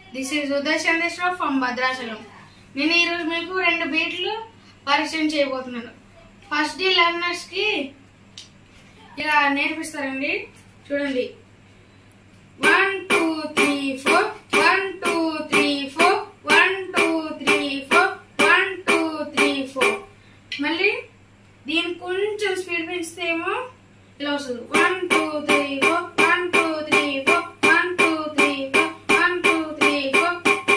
this is Uday Chandreshwara from Bhadrachalam నేను ఈరోజు మీకు రెండు బీట్లు పరిచయం చేయబోతున్నాను ఫస్ట్ డే లెర్నర్స్ కి ఇలా నేర్పిస్తారండి చూడండి one two three four one two three four one two three four one two three four మళ్ళీ దీన్ని కొంచెం స్పీడ్ పెంచితే ఏమో ఇలా వస్తుంది one two three four one two three four one two three four one two three four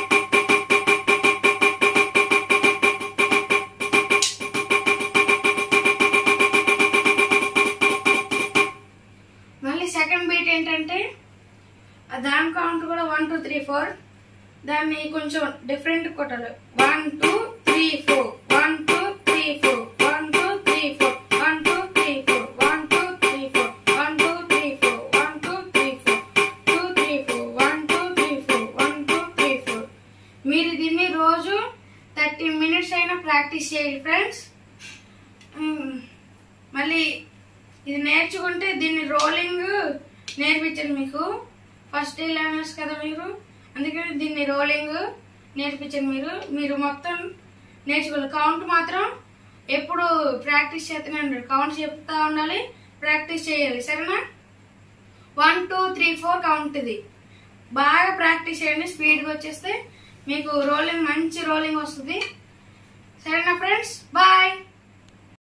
మళ్ళీ second beat ఏంటంటే ఆ దాని కౌంట్ కూడా వన్ టూ త్రీ ఫోర్ దాన్ని కొంచెం డిఫరెంట్ కొట్టాలి one two three four one two three four one two three four one two three four one two three four one two three four one two three four two three four one two three four one two three four మీరు దీన్ని రోజు thirty minutes అయినా practice చేయాలి friends మళ్ళీ ఇది నేర్చుకుంటే దీన్ని rolling నేర్పించండి మీకు ఫస్ట్ డే లెర్నర్స్ కదా మీరు అందుకని దీన్ని రోలింగ్ నేర్పించండి మీరు మీరు మొత్తం నేర్చుకోవాలి కౌంట్ మాత్రం ఎప్పుడు ప్రాక్టీస్ చేస్తూనే ఉండాలి కౌంట్ చెప్తా ఉండాలి ప్రాక్టీస్ చేయాలి సరేనా one two three four count ఇది బాగా ప్రాక్టీస్ చేయండి స్పీడ్గా వచ్చేస్తే మీకు రోలింగ్ మంచి రోలింగ్ వస్తుంది సరేనా ఫ్రెండ్స్ బాయ్